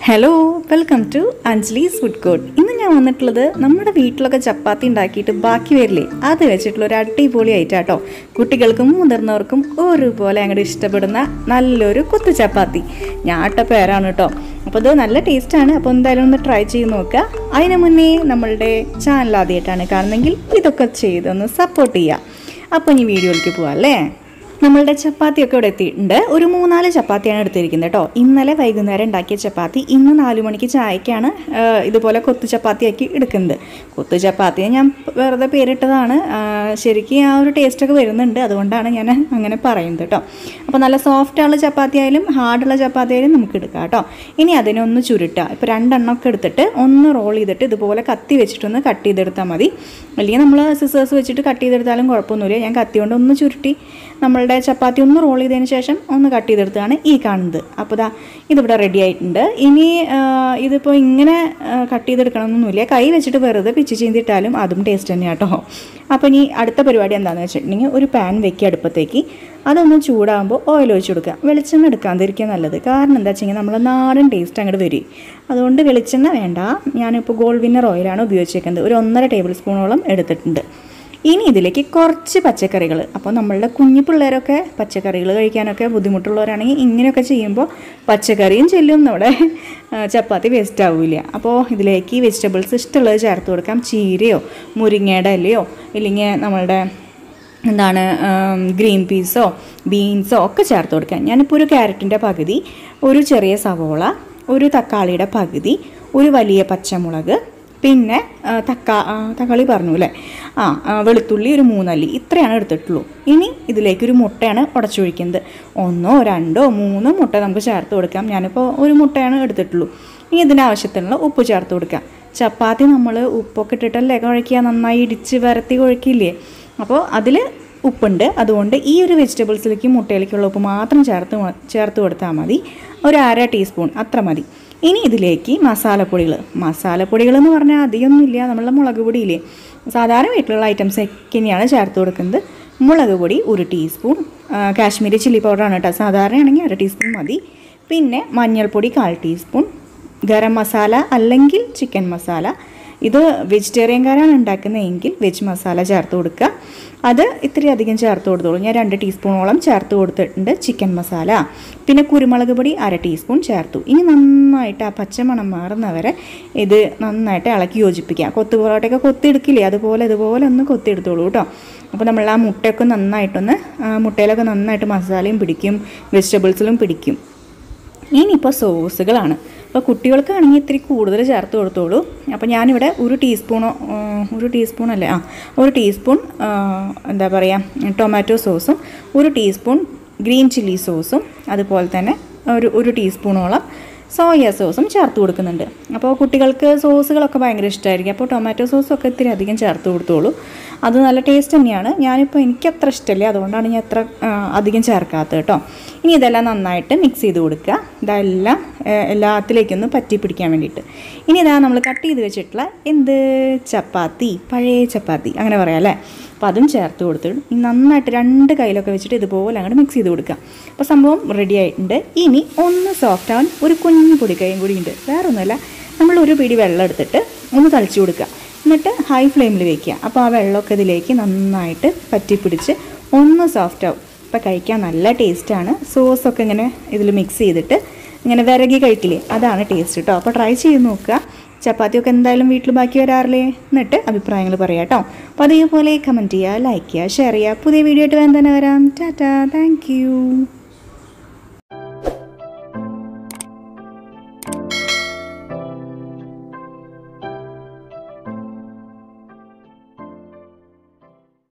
hello welcome to Anjali's food court ഇന്ന് ഞാൻ വന്നിട്ടുള്ളത് നമ്മുടെ വീട്ടിലൊക്കെ ചപ്പാത്തി ഉണ്ടാക്കിയിട്ട് ബാക്കി വരില്ലേ അത് വെച്ചിട്ടുള്ള ഒരു അടിപൊളി ഐറ്റാട്ടോ കുട്ടികൾക്കും മുതിർന്നവർക്കും ഒരുപോലെ അങ്ങോട്ട് ഇഷ്ടപ്പെടുന്ന നല്ലൊരു കുത്തു ചപ്പാത്തി ഞാൻ ഇട്ട പേരാണ് കേട്ടോ അപ്പോൾ ഇത് നല്ല ടേസ്റ്റാണ് അപ്പോൾ എന്തായാലും ഒന്ന് ട്രൈ ചെയ്ത് നോക്കുക അതിന് മുന്നേ നമ്മളുടെ ചാനൽ ആദ്യമായിട്ടാണ് കാണുന്നെങ്കിൽ ഇതൊക്കെ ചെയ്തൊന്ന് സപ്പോർട്ട് ചെയ്യുക അപ്പോൾ ഇനി വീഡിയോയിലേക്ക് പോവാം അല്ലേ നമ്മളുടെ ചപ്പാത്തിയൊക്കെ ഇവിടെ എത്തിയിട്ടുണ്ട് ഒരു മൂന്നാല് ചപ്പാത്തിയാണ് എടുത്തിരിക്കുന്നത് കേട്ടോ ഇന്നലെ വൈകുന്നേരം ഉണ്ടാക്കിയ ചപ്പാത്തി ഇന്ന് നാലു മണിക്ക് ചായക്കാണ് ആ, ഇതുപോലെ കൊത്തു ചപ്പാത്തിയാക്കി എടുക്കുന്നത് കൊത്തു ചപ്പാത്തി ഞാൻ വെറുതെ പേരിട്ടതാണ് ആ, ശരിക്കും ആ ഒരു ടേസ്റ്റൊക്കെ വരുന്നുണ്ട് അതുകൊണ്ടാണ് ഞാൻ അങ്ങനെ പറയുന്നത് കേട്ടോ അപ്പോൾ നല്ല സോഫ്റ്റ് ഉള്ള ചപ്പാത്തി ആയാലും ഹാർഡുള്ള ചപ്പാത്തി ആയാലും നമുക്ക് എടുക്കാം കേട്ടോ ഇനി അതിനൊന്ന് ചുരുട്ടുക ഇപ്പോൾ രണ്ടെണ്ണമൊക്കെ എടുത്തിട്ട് ഒന്ന് റോൾ ചെയ്തിട്ട് ഇതുപോലെ കത്തി വെച്ചിട്ടൊന്ന് കട്ട് ചെയ്തെടുത്താൽ മതി അല്ലെങ്കിൽ നമ്മൾ സിസേഴ്സ് വെച്ചിട്ട് കട്ട് ചെയ്തെടുത്താലും കുഴപ്പമൊന്നുമില്ല ഞാൻ കത്തി കൊണ്ട് ഒന്ന് ചുരുട്ടി നമ്മളുടെ ചപ്പാത്തി ഒന്ന് റോൾ ചെയ്തതിന് ശേഷം ഒന്ന് കട്ട് ചെയ്തെടുത്താണ് ഈ കാണുന്നത് അപ്പോൾ ദാ ഇതിവിടെ റെഡി ആയിട്ടുണ്ട് ഇനി ആ, ഇതിപ്പോൾ ഇങ്ങനെ കട്ട് ചെയ്തെടുക്കണമെന്നൊന്നുമില്ല കൈ വെച്ചിട്ട് വെറുതെ പിച്ച് ചീന്തിട്ടാലും അതും ടേസ്റ്റ് തന്നെയാണ് കേട്ടോ അപ്പോൾ ഇനി അടുത്ത പരിപാടി എന്താണെന്ന് വെച്ചിട്ടുണ്ടെങ്കിൽ ഒരു പാൻ വെക്കുക അടുപ്പത്തേക്ക് അതൊന്ന് ചൂടാകുമ്പോൾ ഓയിൽ ഒഴിച്ച് കൊടുക്കുക വെളിച്ചെണ്ണ എടുക്കാതിരിക്കുക നല്ലത് കാരണം എന്താ വെച്ചെങ്കിൽ നമ്മൾ നാടൻ ടേസ്റ്റ് അങ്ങോട്ട് വരും അതുകൊണ്ട് വെളിച്ചെണ്ണ വേണ്ട ഞാനിപ്പോൾ ഗോൾഡ് വിന്നർ ഓയിലാണ് ഉപയോഗിച്ചേക്കുന്നത് ഒരു ഒന്നര ടേബിൾ സ്പൂണോളം എടുത്തിട്ടുണ്ട് ഇനി ഇതിലേക്ക് കുറച്ച് പച്ചക്കറികൾ അപ്പോൾ നമ്മളുടെ കുഞ്ഞു പിള്ളേരൊക്കെ പച്ചക്കറികൾ കഴിക്കാനൊക്കെ ബുദ്ധിമുട്ടുള്ളവരാണെങ്കിൽ ഇങ്ങനെയൊക്കെ ചെയ്യുമ്പോൾ പച്ചക്കറിയും ചെല്ലും നമ്മുടെ ആ, ചപ്പാത്തി വേസ്റ്റ് ആവില്ല അപ്പോൾ ഇതിലേക്ക് വെജിറ്റബിൾസ് ഇഷ്ടമുള്ളത് ചേർത്ത് കൊടുക്കാം ചീരയോ മുരിങ്ങയുടെ ഇലയോ ഇല്ലെങ്കിൽ നമ്മളുടെ എന്താണ് ആം, ഗ്രീൻ പീസോ ബീൻസോ ഒക്കെ ചേർത്ത് കൊടുക്കാം ഞാനിപ്പോൾ ഒരു ക്യാരറ്റിൻ്റെ പകുതി ഒരു ചെറിയ സവോള ഒരു തക്കാളിയുടെ പകുതി ഒരു വലിയ പച്ചമുളക് പിന്നെ ആ, തക്കാ ആ, തക്കാളി പറഞ്ഞു അല്ലേ ആ ആ, വെളുത്തുള്ളി ഒരു മൂന്നല്ലി ഇത്രയാണ് എടുത്തിട്ടുള്ളൂ ഇനി ഇതിലേക്ക് ഒരു മുട്ടയാണ് ഉടച്ചൊഴിക്കുന്നത് ഒന്നോ രണ്ടോ മൂന്നോ മുട്ട നമുക്ക് ചേർത്ത് കൊടുക്കാം ഞാനിപ്പോൾ ഒരു മുട്ടയാണ് എടുത്തിട്ടുള്ളൂ ഇനി ഇതിന് ആവശ്യത്തിനുള്ള ഉപ്പ് ചേർത്ത് കൊടുക്കാം ചപ്പാത്തി നമ്മൾ ഉപ്പൊക്കെ ഇട്ടിട്ടല്ലേ കുഴയ്ക്കുക നന്നായി ഇടിച്ച് വരത്തി കുഴക്കില്ലേ അപ്പോൾ അതിൽ ഉപ്പുണ്ട് അതുകൊണ്ട് ഈ ഒരു വെജിറ്റബിൾസിലേക്ക് മുട്ടയിലേക്കുള്ള ഉപ്പ് മാത്രം ചേർത്ത് മ- ചേർത്ത് കൊടുത്താൽ മതി ഒരു അര ടീസ്പൂൺ അത്ര മതി ഇനി ഇതിലേക്ക് മസാലപ്പൊടികൾ മസാലപ്പൊടികൾ എന്ന് പറഞ്ഞാൽ അധികമൊന്നുമില്ല നമ്മളുടെ മുളക് പൊടിയില്ലേ സാധാരണ വീട്ടിലുള്ള ഐറ്റംസ് ഒക്കെയാണ് ചേർത്ത് കൊടുക്കുന്നത് മുളക് പൊടി ഒരു ടീസ്പൂൺ ആ, കാശ്മീരി ചില്ലി പൗഡറാണ് കേട്ടോ സാധാരണയാണെങ്കിൽ അര ടീസ്പൂൺ മതി പിന്നെ മഞ്ഞൾപ്പൊടി കാൽ ടീസ്പൂൺ ഗരം മസാല അല്ലെങ്കിൽ ചിക്കൻ മസാല ഇത് വെജിറ്റേറിയൻകാരാണ് ഉണ്ടാക്കുന്നതെങ്കിൽ വെജ് മസാല ചേർത്ത് കൊടുക്കുക അത് ഇത്തിരി അധികം ചേർത്ത് കൊടുത്തോളൂ ഞാൻ രണ്ട് ടീസ്പൂണോളം ചേർത്ത് കൊടുത്തിട്ടുണ്ട് ചിക്കൻ മസാല പിന്നെ കുരുമുളക് പൊടി അര ടീസ്പൂൺ ചേർത്തു ഇനി നന്നായിട്ട് ആ പച്ചമണം മാറുന്നവരെ ഇത് നന്നായിട്ട് ഇളക്കി യോജിപ്പിക്കുക കൊത്തു പൊറോട്ടയൊക്കെ കൊത്തിയെടുക്കില്ലേ അതുപോലെ ഇതുപോലെ ഒന്ന് കൊത്തിയെടുത്തോളൂ കേട്ടോ അപ്പോൾ നമ്മൾ ആ മുട്ടയൊക്കെ നന്നായിട്ടൊന്ന് ആ മുട്ടയിലൊക്കെ നന്നായിട്ട് മസാലയും പിടിക്കും വെജിറ്റബിൾസിലും പിടിക്കും ഇനിയിപ്പോൾ സോസുകളാണ് അപ്പോൾ കുട്ടികൾക്കാണെങ്കിൽ ഇത്തിരി കൂടുതൽ ചേർത്ത് കൊടുത്തോളൂ അപ്പോൾ ഞാനിവിടെ ഒരു ടീസ്പൂണോ ആ, ഒരു ടീസ്പൂൺ അല്ലേ ആ ഒരു ടീസ്പൂൺ ആ, എന്താ പറയുക ടൊമാറ്റോ സോസും ഒരു ടീസ്പൂൺ ഗ്രീൻ ചില്ലി സോസും അതുപോലെ തന്നെ ഒരു ഒരു ടീസ്പൂണോളം സോയ സോസും ചേർത്ത് കൊടുക്കുന്നുണ്ട് അപ്പോൾ കുട്ടികൾക്ക് സോസുകളൊക്കെ ഭയങ്കര ഇഷ്ടമായിരിക്കും അപ്പോൾ ടൊമാറ്റോ സോസൊക്കെ ഇത്തിരി അധികം ചേർത്ത് കൊടുത്തോളൂ അത് നല്ല ടേസ്റ്റ് തന്നെയാണ് ഞാനിപ്പോൾ എനിക്ക് അത്ര ഇഷ്ടമില്ല അതുകൊണ്ടാണ് ഞാൻ അത്ര ആ, അധികം ചേർക്കാത്തത് കേട്ടോ ഇനി ഇതെല്ലാം നന്നായിട്ട് മിക്സ് ചെയ്ത് കൊടുക്കുക ഇതെല്ലാം ആ, എല്ലാത്തിലേക്കൊന്ന് പറ്റി പിടിക്കാൻ വേണ്ടിയിട്ട് ഇനി ഇതാ നമ്മൾ കട്ട് ചെയ്ത് വെച്ചിട്ടുള്ള എന്ത് ചപ്പാത്തി പഴയ ചപ്പാത്തി അങ്ങനെ പറയാം അല്ലേ അപ്പോൾ അതും ചേർത്ത് കൊടുത്തിട്ട് ഇനി നന്നായിട്ട് രണ്ട് കയ്യിലൊക്കെ വെച്ചിട്ട് ഇതുപോലെ അങ്ങോട്ട് മിക്സ് ചെയ്ത് കൊടുക്കുക അപ്പോൾ സംഭവം റെഡി ആയിട്ടുണ്ട് ഇനി ഒന്ന് സോഫ്റ്റ് ആവാൻ ഒരു കുഞ്ഞു പൊടിക്കൈയും കൂടി ഉണ്ട് വേറെ ഒന്നുമല്ല നമ്മൾ ഒരു പിടി വെള്ളം എടുത്തിട്ട് ഒന്ന് തളിച്ചു കൊടുക്കുക എന്നിട്ട് ഹൈ ഫ്ലെയിമിൽ വെക്കുക അപ്പോൾ ആ വെള്ളമൊക്കെ ഇതിലേക്ക് നന്നായിട്ട് പറ്റിപ്പിടിച്ച് ഒന്ന് സോഫ്റ്റ് ആവും അപ്പോൾ കഴിക്കാൻ നല്ല ടേസ്റ്റാണ് സോസൊക്കെ ഇങ്ങനെ ഇതിൽ മിക്സ് ചെയ്തിട്ട് ഇങ്ങനെ വിരകി കഴിക്കില്ലേ അതാണ് ടേസ്റ്റ് കേട്ടോ അപ്പോൾ ട്രൈ ചെയ്ത് നോക്കുക ചപ്പാത്തിയൊക്കെ എന്തായാലും വീട്ടിൽ ബാക്കി വരാറില്ലേ എന്നിട്ട് അഭിപ്രായങ്ങൾ പറയാം കേട്ടോ അപ്പോൾ അതേപോലെ കമൻറ്റ് ചെയ്യുക ലൈക്ക് ചെയ്യുക ഷെയർ ചെയ്യുക പുതിയ വീഡിയോ ആയിട്ട് വേഗം തന്നെ വരാം ടാറ്റാ താങ്ക് യു